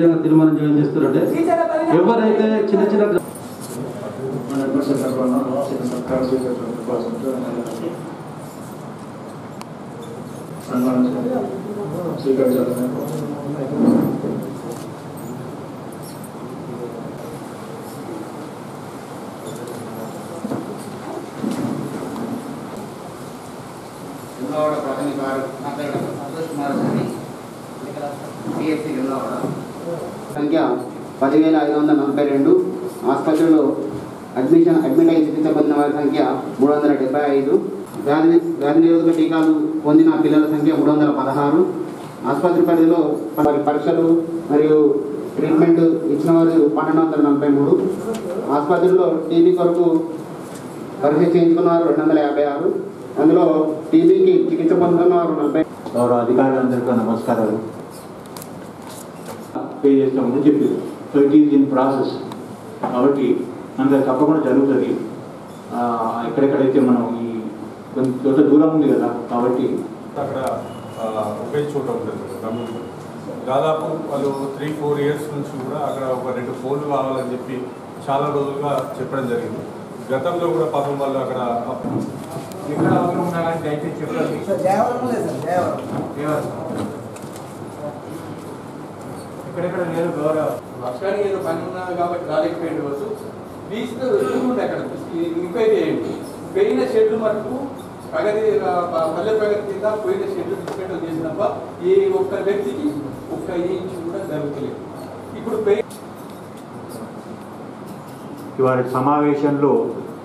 తీర్మానం చేయడం చేస్తారంటే ఎవరైతే చిన్న చిన్న హండ్రెడ్ పర్సెంట్ అక్కడ చిన్న సర్కారు స్వీకరించిన పర్సెంట్ సన్మానం స్వీకరించాలని వెల్లవాడ ప్రాథమిక ఆరోగ్య మాట్లాడడం సంతోష్ కుమార్ అని పిఎస్సి వెల్లవాడ సంఖ్య పదివేల ఐదు వందల నలభై రెండు ఆసుపత్రిలో అడ్మిషన్ అడ్మిట్ అయి చికిత్స పొందిన వారి సంఖ్య మూడు వందల డెబ్బై ఐదు వ్యాధి వ్యాధి నిరోధక టీకాలు పొందిన పిల్లల సంఖ్య మూడు వందల పదహారు ఆసుపత్రి పరిధిలో వారి పరీక్షలు మరియు ట్రీట్మెంట్ ఇచ్చిన వారు పన్నెండు వందల నలభై మూడు ఆసుపత్రిలో టీబీ కొరకు పరీక్ష చేయించుకున్న వారు రెండు వందల యాభై ఆరు అందులో టీబీకి చికిత్స పొందుతున్న వారు నలభై గౌరవ అధికారులందరికీ నమస్కారాలు పే చేస్తామని చెప్పారు so it is in process కాబట్టి మనకు అది తప్పకుండా జరుగుతుంది ఆ, ఎక్కడెక్కడైతే మనం ఈ కొంచెం చోట దూరం ఉంది కదా కాబట్టి అక్కడ ఆ, ఒకే చోట ఉంటుంది గ్రామంలో దాదాపు వాళ్ళు త్రీ ఫోర్ ఇయర్స్ నుంచి కూడా అక్కడ ఒక రెండు ఫోన్లు కావాలని చెప్పి చాలా రోజులుగా చెప్పడం జరిగింది గతంలో కూడా పాపం వాళ్ళు అక్కడ ఎక్కడ అవసరం ఉన్నా కానీ దయచేసి చెప్పండి ఎక్కడెక్కడ లేదు గౌరవ వర్షానికి ఏదో పని ఉన్నది కాబట్టి రాలేకపోయింది వచ్చు ప్లీజ్ చూడండి అక్కడ ఎంక్వైరీ చేయండి పోయిన షెడ్లు మటుకు ప్రగతి ఆ, పల్లె ప్రగతి కింద పోయిన షెడ్లు డిస్మెంటల్ చేసినప్ప ఈ ఒక్క వ్యక్తికి ఒక్క ఇంచు కూడా జరుగుతలేదు ఇప్పుడు పోయి ఇవాళ సమావేశంలో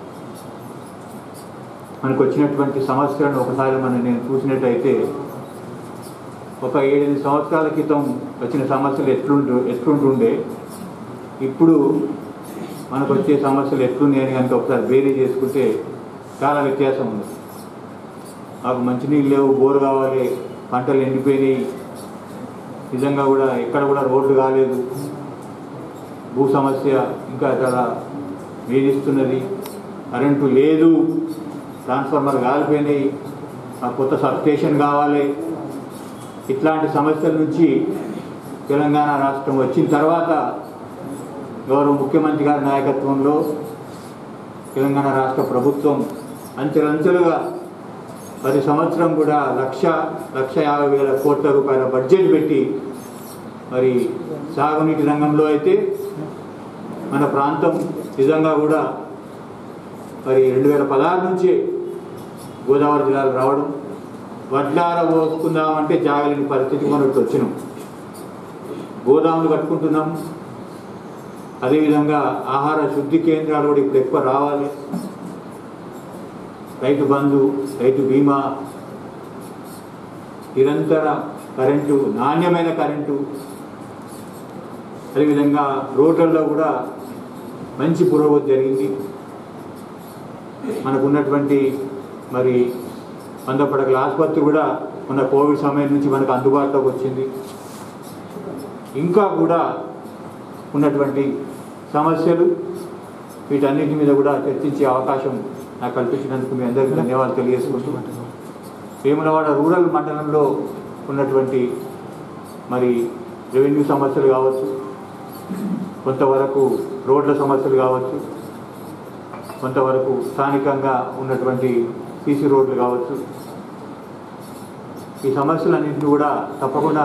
మనకు వచ్చినటువంటి సమస్యలను ఒకసారి మనం నేను చూసినట్టయితే ఒక ఏడెనిమిది సంవత్సరాల క్రితం వచ్చిన సమస్యలు ఎట్లుంటు ఎట్లుంటుండే ఇప్పుడు మనకు వచ్చే సమస్యలు ఎట్లున్నాయి అని కనుక ఒకసారి వేరీ చేసుకుంటే చాలా వ్యత్యాసం ఉంది మాకు మంచినీళ్ళు లేవు బోరు కావాలి పంటలు ఎండిపోయినాయి నిజంగా కూడా ఎక్కడ కూడా రోడ్లు కాలేదు భూ సమస్య ఇంకా చాలా వేధిస్తున్నది కరెంటు లేదు ట్రాన్స్ఫార్మర్ కాలిపోయినాయి ఆ కొత్త సబ్స్టేషన్ కావాలి ఇట్లాంటి సమస్యల నుంచి తెలంగాణ రాష్ట్రం వచ్చిన తర్వాత గౌరవ ముఖ్యమంత్రి గారి నాయకత్వంలో తెలంగాణ రాష్ట్ర ప్రభుత్వం అంచెలంచెలుగా ప్రతి సంవత్సరం కూడా లక్ష లక్ష యాభై వేల కోట్ల రూపాయల బడ్జెట్ పెట్టి మరి సాగునీటి రంగంలో అయితే మన ప్రాంతం నిజంగా కూడా మరి రెండు వేల పదహారు నుంచి గోదావరి జిల్లాలు రావడం వడ్లార పోసుకుందామంటే జాగలేని పరిస్థితి మనకు వచ్చినాం గోదాములు కట్టుకుంటున్నాం అదేవిధంగా ఆహార శుద్ధి కేంద్రాలు కూడా ఇప్పుడు ఎక్కువ రావాలి రైతు బంధు రైతు బీమా నిరంతర కరెంటు నాణ్యమైన కరెంటు అదేవిధంగా రోడ్లలో కూడా మంచి పురోగతి జరిగింది మనకు ఉన్నటువంటి మరి వంద పడకల ఆసుపత్రి కూడా మన కోవిడ్ సమయం నుంచి మనకు అందుబాటులోకి వచ్చింది ఇంకా కూడా ఉన్నటువంటి సమస్యలు వీటన్నిటి మీద కూడా చర్చించే అవకాశం నాకు కల్పించినందుకు మీ అందరికీ ధన్యవాదాలు తెలియజేసుకుంటూ వేములవాడ రూరల్ మండలంలో ఉన్నటువంటి మరి రెవెన్యూ సమస్యలు కావచ్చు కొంతవరకు రోడ్ల సమస్యలు కావచ్చు కొంతవరకు స్థానికంగా ఉన్నటువంటి సీసీ రోడ్లు కావచ్చు ఈ సమస్యలన్నింటినీ కూడా తప్పకుండా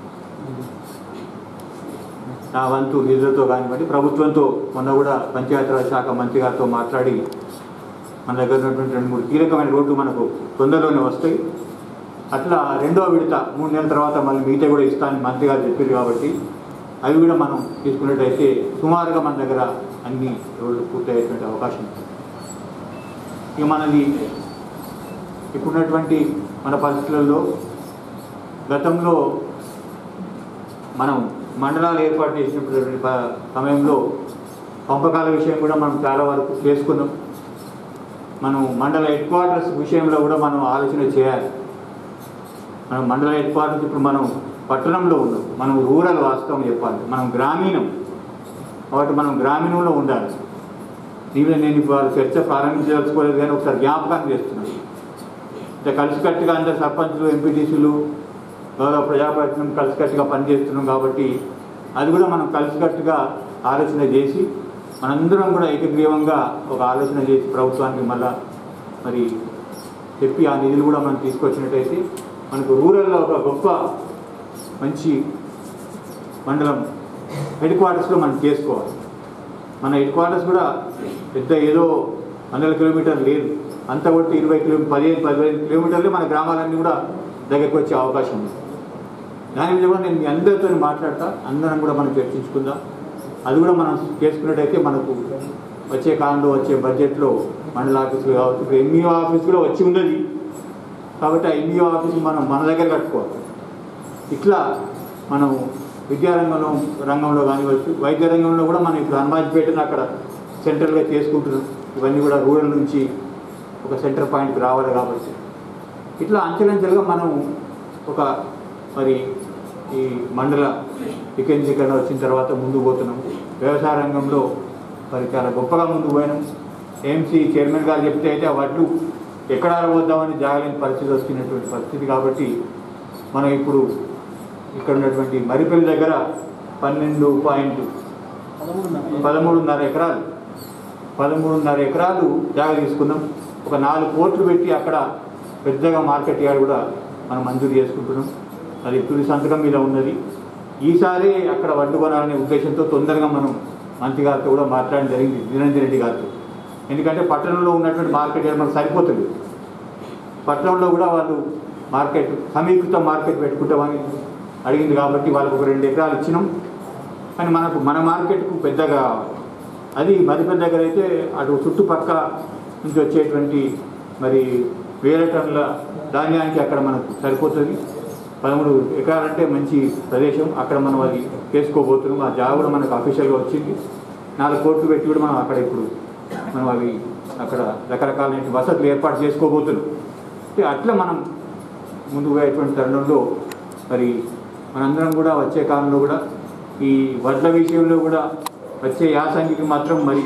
నా వంతు నిధులతో కానివ్వండి ప్రభుత్వంతో మొన్న కూడా పంచాయతీరాజ్ శాఖ మంత్రి గారితో మాట్లాడి మన దగ్గర ఉన్నటువంటి రెండు మూడు కీలకమైన రోడ్లు మనకు తొందరలోనే వస్తాయి అట్లా రెండో విడత మూడు నెలల తర్వాత మళ్ళీ మిగతా కూడా ఇస్తానని మంత్రి గారు చెప్పారు కాబట్టి అవి కూడా మనం తీసుకున్నట్టయితే సుమారుగా మన దగ్గర అన్ని రోడ్లు పూర్తయ్యేటువంటి అవకాశం ఉంది ఇక మనది ఇప్పుడున్నటువంటి మన పరిస్థితులలో గతంలో మనం మండలాలు ఏర్పాటు చేసినటువంటి ప- సమయంలో పంపకాల విషయం కూడా మనం చాలా వరకు చేసుకున్నాం మనం మండల హెడ్ క్వార్టర్స్ విషయంలో కూడా మనం ఆలోచన చేయాలి మనం మండల హెడ్ క్వార్టర్స్ ఇప్పుడు మనం పట్టణంలో ఉన్నాం మనం రూరల్ వాస్తవం చెప్పాలి మనం గ్రామీణం కాబట్టి మనం గ్రామీణంలో ఉండాలి దీనిలో నేను ఇవాళ చర్చ ప్రారంభించదలుచుకోలేదు కానీ ఒకసారి జ్ఞాపకాన్ని చేస్తున్నాను అంటే కలిసికట్టుగా అందరు సర్పంచులు ఎంపీటీసీలు గౌరవ ప్రజాప్రతినిధులు కలిసికట్టుగా పనిచేస్తున్నాం కాబట్టి అది కూడా మనం కలిసికట్టుగా ఆలోచన చేసి మనందరం కూడా ఏకగ్రీవంగా ఒక ఆలోచన చేసి ప్రభుత్వానికి మళ్ళా మరి చెప్పి ఆ నిధులు కూడా మనం తీసుకొచ్చినట్టయితే మనకు రూరల్లో ఒక గొప్ప మంచి మండలం హెడ్ క్వార్టర్స్లో మనం చేసుకోవాలి మన హెడ్ క్వార్టర్స్ కూడా పెద్ద ఏదో వందల కిలోమీటర్లు లేదు అంత కొట్టి ఇరవై కిలో పదిహేను పదిహేను కిలోమీటర్లు మన గ్రామాలన్నీ కూడా దగ్గరికి వచ్చే అవకాశం ఉంది దాని మీద కూడా నేను మీ అందరితో మాట్లాడతా అందరం కూడా మనం చర్చించుకుందాం అది కూడా మనం చేసుకున్నట్టయితే మనకు వచ్చే కాలంలో వచ్చే బడ్జెట్లో మండల ఆఫీసులు కావచ్చు ఇప్పుడు ఎంఈఓ ఆఫీస్ కూడా వచ్చి ఉన్నది కాబట్టి ఆ ఎంఈఓ ఆఫీస్ మనం మన దగ్గర కట్టుకోవాలి ఇట్లా మనం విద్యారంగంలో రంగంలో కానివచ్చు వైద్య రంగంలో కూడా మనం ఇప్పుడు హనుమాజ్పేటను అక్కడ సెంట్రల్గా చేసుకుంటున్నాం ఇవన్నీ కూడా రూరల్ నుంచి ఒక సెంటర్ పాయింట్కి రావాలి కాబట్టి ఇట్లా అంచెలంచెలుగా మనం ఒక మరి ఈ మండల వికేంద్రీకరణ వచ్చిన తర్వాత ముందుకు పోతున్నాం వ్యవసాయ రంగంలో మరి చాలా గొప్పగా ముందుకు పోయినాం ఏఎంసీ చైర్మన్ గారు చెప్తే అయితే ఆ వడ్లు ఎక్కడ ఆరబోద్దామని జాగలేని పరిస్థితి వస్తున్నటువంటి పరిస్థితి కాబట్టి మనం ఇప్పుడు ఇక్కడ ఉన్నటువంటి మరిపల్లి దగ్గర పన్నెండు పాయింట్ పదమూడున్నర ఎకరాలు పదమూడున్నర ఎకరాలు జాగా తీసుకున్నాం ఒక నాలుగు కోట్లు పెట్టి అక్కడ పెద్దగా మార్కెట్ యార్డ్ కూడా మనం మంజూరు చేసుకుంటున్నాం అది తుది సంతకం మీద ఉన్నది ఈసారి అక్కడ వడ్డు కొనాలనే ఉద్దేశంతో తొందరగా మనం మంత్రి గారితో కూడా మాట్లాడడం జరిగింది నిరంజన్ రెడ్డి గారితో ఎందుకంటే పట్టణంలో ఉన్నటువంటి మార్కెట్ యార్డ్ మనకు సరిపోతుంది పట్టణంలో కూడా వాళ్ళు మార్కెట్ సమీకృత మార్కెట్ పెట్టుకుంటామని అడిగింది కాబట్టి వాళ్ళకు ఒక రెండు ఎకరాలు ఇచ్చినాం కానీ మనకు మన మార్కెట్కు పెద్దగా అది మరిపల్లి దగ్గర అయితే అటు చుట్టుపక్క నుంచి వచ్చేటువంటి మరి వేల టన్నుల ధాన్యానికి అక్కడ మనకు సరిపోతుంది పదమూడు ఎకరాలంటే మంచి ప్రదేశం అక్కడ మనం అది చేసుకోబోతున్నాం ఆ జాగా కూడా మనకు అఫీషియల్గా వచ్చింది నాలుగు కోట్లు పెట్టి కూడా మనం అక్కడ ఇప్పుడు మనం అవి అక్కడ రకరకాలైన వసతులు ఏర్పాటు చేసుకోబోతున్నాం అంటే అట్లా మనం ముందుకు పోయేటువంటి తరుణంలో మరి మనందరం కూడా వచ్చే కాలంలో కూడా ఈ వడ్ల విషయంలో కూడా వచ్చే యాసంగికి మాత్రం మరి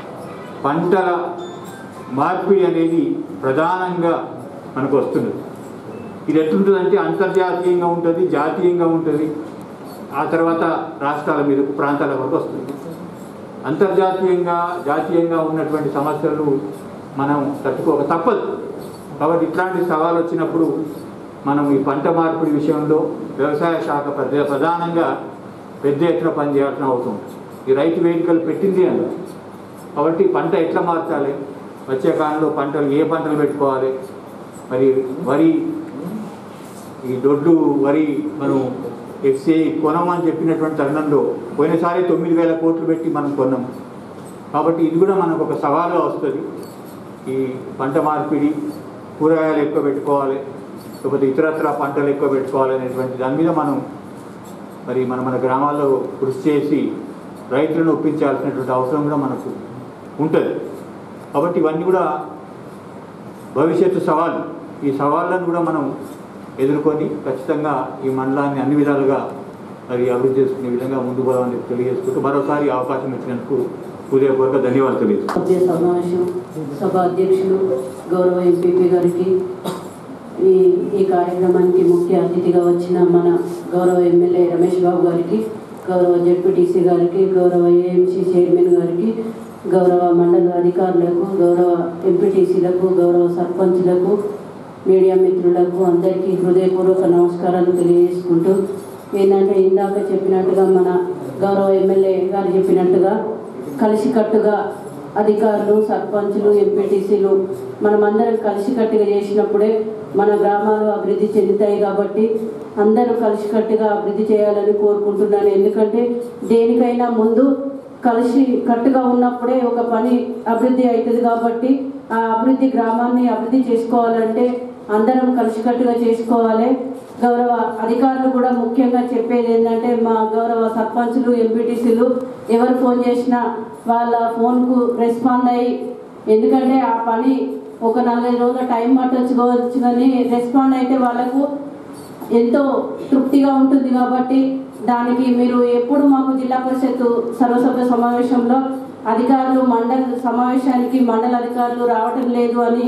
పంటల మార్పిడి అనేది ప్రధానంగా మనకు వస్తున్నది ఇది ఎట్లుంటుందంటే అంతర్జాతీయంగా ఉంటుంది జాతీయంగా ఉంటుంది ఆ తర్వాత రాష్ట్రాల మీద ప్రాంతాల వరకు వస్తుంది అంతర్జాతీయంగా జాతీయంగా ఉన్నటువంటి సమస్యలు మనం తట్టుకోక తప్పదు కాబట్టి ఇట్లాంటి సవాలు వచ్చినప్పుడు మనం ఈ పంట మార్పిడి విషయంలో వ్యవసాయ శాఖ ప్రధ- ప్రధానంగా పెద్ద ఎత్తున పనిచేయాల్సిన అవసరం ఉంది. ఈ రైతు వేదికలు పెట్టింది అని కాబట్టి పంట ఎట్లా మార్చాలి వచ్చే కాలంలో పంటలు ఏ పంటలు పెట్టుకోవాలి మరి వరి ఈ దొడ్డు వరి మనం ఎఫ్సిఐ కొనమని చెప్పినటువంటి తరుణంలో పోయినసారి తొమ్మిది వేల కోట్లు పెట్టి మనం కొన్నాం కాబట్టి ఇది కూడా మనకు ఒక సవాలుగా వస్తుంది ఈ పంట మార్పిడి కూరగాయలు ఎక్కువ పెట్టుకోవాలి లేకపోతే ఇతరత్ర పంటలు ఎక్కువ పెట్టుకోవాలి అనేటువంటి దాని మీద మనం మరి మన మన గ్రామాల్లో కృషి చేసి రైతులను ఒప్పించాల్సినటువంటి అవసరం కూడా మనకు ఉంటుంది కాబట్టి ఇవన్నీ కూడా భవిష్యత్తు సవాళ్ళు ఈ సవాళ్ళను కూడా మనం ఎదుర్కొని ఖచ్చితంగా ఈ మండలాన్ని అన్ని విధాలుగా మరి అభివృద్ధి చేసుకునే విధంగా ముందు పోదామని తెలియజేసుకుంటూ మరోసారి ఈ అవకాశం ఇచ్చినందుకు హృదయపూర్వక ధన్యవాదాలు తెలియజేస్తాను సభ్య సమావేశం సభ అధ్యక్షులు గౌరవ ఎంపీపీ గారికి ఈ ఈ కార్యక్రమానికి ముఖ్య అతిథిగా వచ్చిన మన గౌరవ ఎమ్మెల్యే రమేష్ బాబు గారికి గౌరవ జడ్పీటీసీ గారికి గౌరవ ఏఎంసీ చైర్మన్ గారికి గౌరవ మండల అధికారులకు గౌరవ ఎంపీటీసీలకు గౌరవ సర్పంచ్లకు మీడియా మిత్రులకు అందరికీ హృదయపూర్వక నమస్కారాలు తెలియజేసుకుంటూ ఏంటంటే ఇందాక చెప్పినట్టుగా మన గౌరవ ఎమ్మెల్యే గారు చెప్పినట్టుగా కలిసికట్టుగా అధికారులు సర్పంచులు ఎంపీటీసీలు మనమందరం కలిసికట్టుగా చేసినప్పుడే మన గ్రామాలు అభివృద్ధి చెందుతాయి కాబట్టి అందరూ కలిసికట్టుగా అభివృద్ధి చేయాలని కోరుకుంటున్నాను ఎందుకంటే దేనికైనా ముందు కలిసి కట్టుగా ఉన్నప్పుడే ఒక పని అభివృద్ధి అవుతుంది కాబట్టి ఆ అభివృద్ధి గ్రామాన్ని అభివృద్ధి చేసుకోవాలంటే అందరం కలిసికట్టుగా చేసుకోవాలి గౌరవ అధికారులు కూడా ముఖ్యంగా చెప్పేది ఏంటంటే మా గౌరవ సర్పంచులు ఎంపీటీసీలు ఎవరు ఫోన్ చేసినా వాళ్ళ ఫోన్కు రెస్పాండ్ అయ్యి ఎందుకంటే ఆ పని ఒక నాలుగైదు రోజుల టైం పట్టొచ్చుకోవచ్చు కానీ రెస్పాండ్ అయితే వాళ్ళకు ఎంతో తృప్తిగా ఉంటుంది కాబట్టి దానికి మీరు ఎప్పుడు మాకు జిల్లా పరిషత్ సర్వసభ్య సమావేశంలో అధికారులు మండల సమావేశానికి మండల అధికారులు రావటం లేదు అని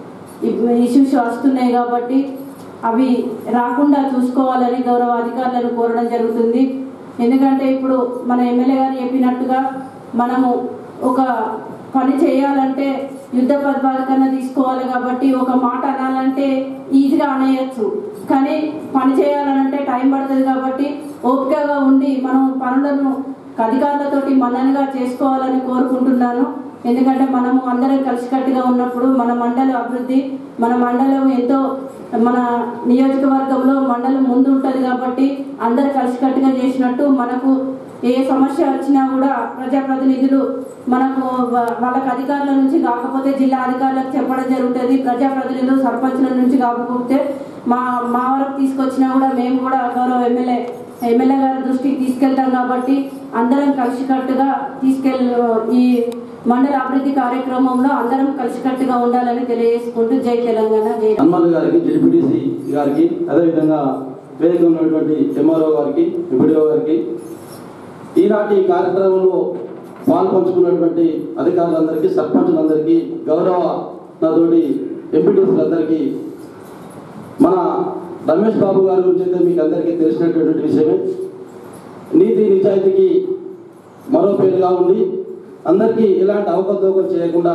ఇష్యూస్ వస్తున్నాయి కాబట్టి అవి రాకుండా చూసుకోవాలని గౌరవ అధికారులను కోరడం జరుగుతుంది ఎందుకంటే ఇప్పుడు మన ఎమ్మెల్యే గారు చెప్పినట్టుగా మనము ఒక పని చేయాలంటే యుద్ధ పద్మాలకన్నా తీసుకోవాలి కాబట్టి ఒక మాట అనాలంటే ఈజీగా అనేయచ్చు కానీ పని చేయాలంటే టైం పడుతుంది కాబట్టి ఓపికగా ఉండి మనం పనులను అధికారులతోటి మన్ననగా చేసుకోవాలని కోరుకుంటున్నాను ఎందుకంటే మనము అందరం కలిసికట్టుగా ఉన్నప్పుడు మన మండల అభివృద్ధి మన మండలం ఎంతో మన నియోజకవర్గంలో మండలం ముందు ఉంటుంది కాబట్టి అందరు కలిసికట్టుగా చేసినట్టు మనకు ఏ సమస్య వచ్చినా కూడా ప్రజాప్రతినిధులు మనకు వా- వాళ్ళకి అధికారుల నుంచి కాకపోతే జిల్లా అధికారులకు చెప్పడం జరుగుతుంది ప్రజాప్రతినిధులు సర్పంచుల నుంచి కాకపోతే మా మా వరకు తీసుకొచ్చినా కూడా మేము కూడా గౌరవ ఎమ్మెల్యే ఎమ్మెల్యే గారి దృష్టికి తీసుకెళ్తాం కాబట్టి అందరం కలిసికట్టుగా తీసుకెళ్ ఈ మండల అభివృద్ధి కార్యక్రమంలో అందరం కలిసికట్టుగా ఉండాలని తెలియజేసుకుంటూ జై తెలంగాణ జై హనుమాన్ గారికి జడ్పీటీసీ గారికి అదేవిధంగా వేదిక ఉన్నటువంటి ఎంఆర్ఓ గారికి ఎంపీడీఓ గారికి ఈనాటి కార్యక్రమంలో పాల్పంచుకున్నటువంటి అధికారులందరికీ సర్పంచులందరికీ గౌరవ నాతోటి ఎంపీటీసీలందరికీ మన రమేష్ బాబు గారి గురించి అయితే మీకు అందరికీ తెలిసినటువంటి విషయమే నీతి నిజాయితీకి మరో పేరుగా ఉండి అందరికీ ఎలాంటి అవకతవకలు చేయకుండా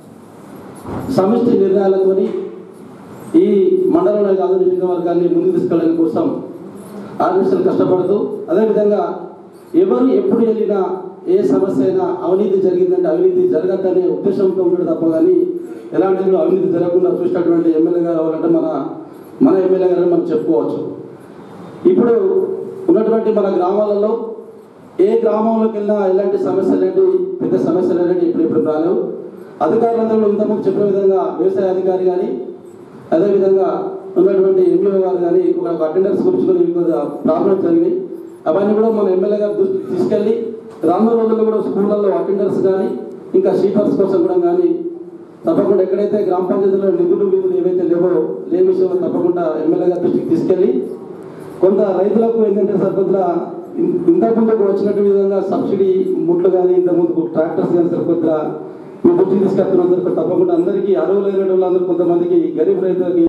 సమిష్టి నిర్ణయాలతోని ఈ మండలంలో కాదు నియోజకవర్గాన్ని ముందుకు తీసుకెళ్ళడం కోసం ఆర్మిషన్ కష్టపడుతూ అదేవిధంగా ఎవరు ఎప్పుడు వెళ్ళినా ఏ సమస్య అయినా అవినీతి జరిగిందంటే అవినీతి జరగద్దనే ఉద్దేశంతో ఉంటాడు తప్ప కానీ ఎలాంటి కూడా అవినీతి జరగకుండా చూసినటువంటి ఎమ్మెల్యే గారు ఎవరంటే మన మన ఎమ్మెల్యే గారు మనం చెప్పుకోవచ్చు ఇప్పుడు ఉన్నటువంటి మన గ్రామాలలో ఏ గ్రామంలోకి వెళ్ళినా ఎలాంటి సమస్యలు ఏంటి పెద్ద సమస్యలు ఏంటి ఇప్పుడు ఇప్పుడు రాలేవు అధికారులందరూ ఇంతకుముందు చెప్పిన విధంగా వ్యవసాయ అధికారి కానీ అదేవిధంగా ఉన్నటువంటి ఎంఈఓ గారు కానీ ఒక అటెండర్స్ గురించి కొన్ని కొద్దిగా ప్రాబ్లమ్స్ జరిగినాయి అవన్నీ కూడా మన ఎమ్మెల్యే గారు దృష్టికి తీసుకెళ్ళి రానున్న రోజుల్లో కూడా స్కూళ్ళల్లో అటెండర్స్ కానీ ఇంకా షీటర్స్ కోసం కూడా కానీ తప్పకుండా ఎక్కడైతే గ్రామ పంచాయతీలో నిధులు విధులు ఏవైతే లేవో లేని విషయంలో తప్పకుండా ఎమ్మెల్యే గారి దృష్టికి తీసుకెళ్ళి కొంత రైతులకు ఏంటంటే సరికొద్దిగా ఇన్- ఇంతకుముందు వచ్చినట్టు విధంగా సబ్సిడీ ముట్లు కానీ ఇంతకుముందు ట్రాక్టర్స్ కానీ సరికొద్దిగా మీ దృష్టికి తీసుకెళ్తున్నందుకు తప్పకుండా అందరికీ అర్హులైన వాళ్ళందరూ కొంతమందికి గరీబ్ రైతులకి